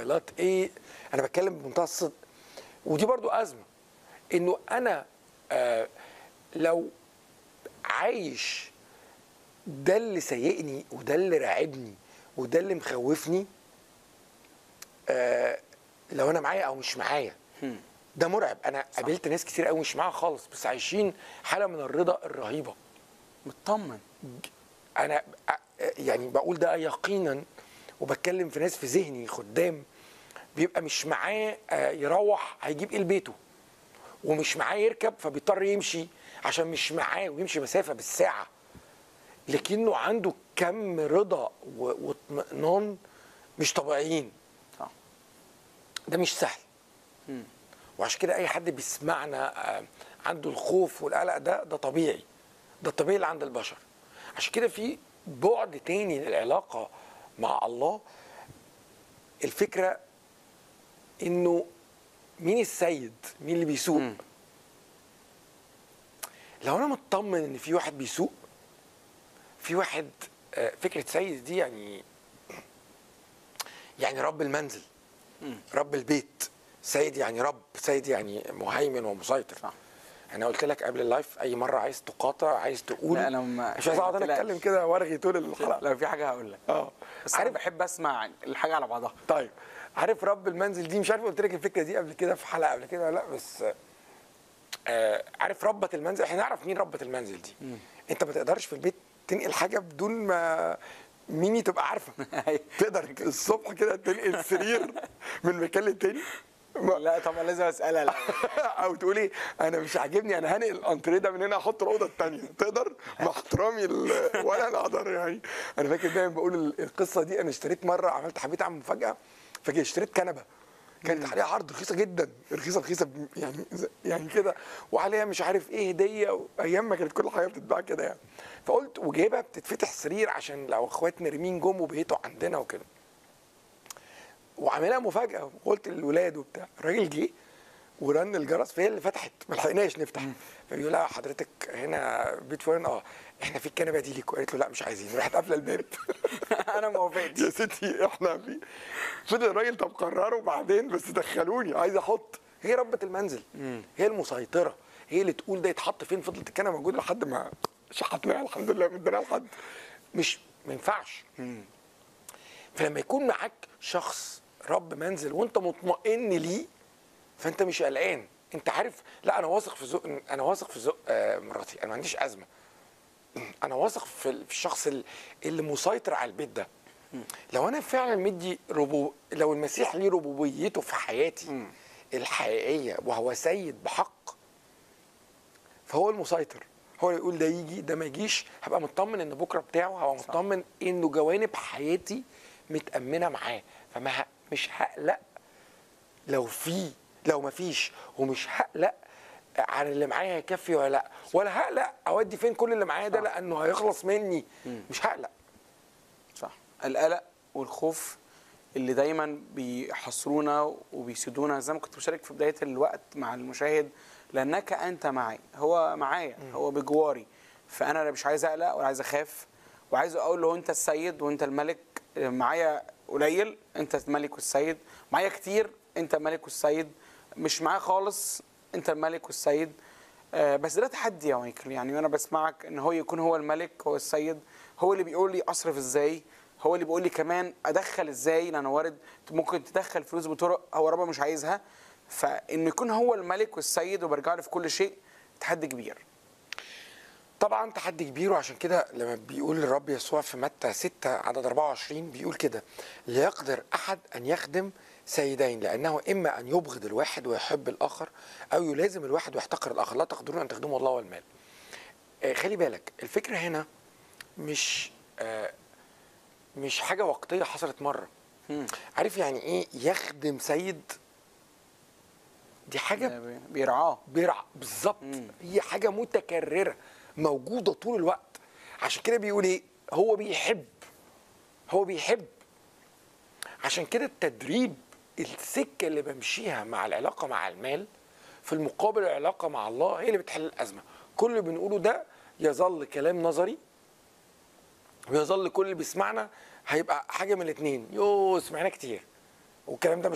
موبايلات ايه انا بتكلم بمنتهى الصدق ودي برضو ازمه انه انا آه لو عايش ده اللي سيئني وده اللي راعبني وده اللي مخوفني آه لو انا معايا او مش معايا ده مرعب انا قابلت ناس كتير قوي مش معاها خالص بس عايشين حاله من الرضا الرهيبه مطمن انا أ- يعني بقول ده يقينا وبتكلم في ناس في ذهني خدام بيبقى مش معاه آه، يروح هيجيب ايه لبيته ومش معاه يركب فبيضطر يمشي عشان مش معاه ويمشي مسافه بالساعه لكنه عنده كم رضا و- واطمئنان مش طبيعيين صح ده مش سهل وعشان كده اي حد بيسمعنا آه، عنده الخوف والقلق ده ده طبيعي ده الطبيعي اللي عند البشر عشان كده في بعد تاني للعلاقه مع الله الفكره انه مين السيد مين اللي بيسوق مم. لو انا مطمن ان في واحد بيسوق في واحد آه، فكره سيد دي يعني يعني رب المنزل رب البيت سيد يعني رب سيد يعني مهيمن ومسيطر صح. انا قلت لك قبل اللايف اي مره عايز تقاطع عايز تقول لا، أنا ما- مش عايز اقعد انا لا. اتكلم كده وارغي طول الحلقه لو في حاجه هقول لك اه بس انا عارف بحب اسمع الحاجه على بعضها طيب عارف رب المنزل دي مش عارف قلت لك الفكره دي قبل كده في حلقه قبل كده ولا لا بس آه عارف ربة المنزل احنا نعرف مين ربة المنزل دي انت ما تقدرش في البيت تنقل حاجه بدون ما ميمي تبقى عارفه تقدر الصبح كده تنقل سرير من مكان للتاني ما- لا طبعا لازم اسالها لا او تقول ايه انا مش عاجبني انا هنقل الانتريه ده من هنا احط الاوضه الثانيه تقدر مع احترامي ال- ولا انا اقدر يعني انا فاكر دايما بقول ال- القصه دي انا اشتريت مره عملت حبيت اعمل مفاجاه فجأة اشتريت كنبه كانت عليها عرض رخيصه جدا رخيصه رخيصه ب- يعني ز- يعني كده وعليها مش عارف ايه هديه ايام ما كانت كل حاجه بتتباع كده يعني فقلت وجايبها بتتفتح سرير عشان لو اخوات نرمين جم وبيتوا عندنا وكده وعاملها مفاجاه وقلت للولاد وبتاع الراجل جه ورن الجرس فهي اللي فتحت ما لحقناش نفتح فبيقول لها حضرتك هنا بيت فلان اه احنا في الكنبه دي ليكوا قالت له لا مش عايزين راحت قافله الباب انا ما وافقتش يا ستي احنا في فضل الراجل طب قرروا بعدين بس دخلوني عايز احط هي ربة المنزل هي المسيطرة هي اللي تقول ده يتحط فين فضلت الكنبة موجودة لحد ما شحتناها الحمد لله مديناها لحد مش ما ينفعش فلما يكون معاك شخص رب منزل وانت مطمئن ليه فانت مش قلقان انت عارف لا انا واثق في ذوق انا واثق في ذوق آه، مراتي انا ما عنديش ازمه انا واثق في ال- في الشخص ال- اللي مسيطر على البيت ده لو انا فعلا مدي ربو لو المسيح ليه ربوبيته في حياتي الحقيقيه وهو سيد بحق فهو المسيطر هو اللي يقول ده يجي ده ما يجيش هبقى مطمن ان بكره بتاعه هبقى مطمن انه جوانب حياتي متامنه معاه فما ه- مش هقلق لو في لو ما فيش ومش هقلق عن اللي معايا هيكفي ولا لا ولا هقلق اودي فين كل اللي معايا ده لانه هيخلص مني مش هقلق صح القلق والخوف اللي دايما بيحصرونا وبيسيدونا زي ما كنت بشارك في بدايه الوقت مع المشاهد لانك انت معي هو معايا هو بجواري فانا مش عايز اقلق ولا عايز اخاف وعايز اقول له انت السيد وانت الملك معايا قليل انت الملك والسيد معايا كتير انت الملك والسيد مش معايا خالص انت الملك والسيد آه، بس ده تحدي يا مايكل يعني وانا بسمعك ان هو يكون هو الملك هو السيد هو اللي بيقول لي اصرف ازاي هو اللي بيقول لي كمان ادخل ازاي لان وارد ممكن تدخل فلوس بطرق هو ربنا مش عايزها فانه يكون هو الملك والسيد وبرجع له في كل شيء تحدي كبير طبعا تحدي كبير وعشان كده لما بيقول الرب يسوع في متى 6 عدد 24 بيقول كده لا يقدر احد ان يخدم سيدين لانه اما ان يبغض الواحد ويحب الاخر او يلازم الواحد ويحتقر الاخر لا تقدرون ان تخدموا الله والمال آه، خلي بالك الفكره هنا مش آه، مش حاجه وقتيه حصلت مره عارف يعني ايه يخدم سيد دي حاجه بيرعاه بيرعى بالظبط هي حاجه متكرره موجوده طول الوقت عشان كده بيقول ايه هو بيحب هو بيحب عشان كده التدريب السكه اللي بمشيها مع العلاقه مع المال في المقابل العلاقه مع الله هي اللي بتحل الازمه كل اللي بنقوله ده يظل كلام نظري ويظل كل اللي بيسمعنا هيبقى حاجه من الاثنين يو سمعنا كتير والكلام ده مش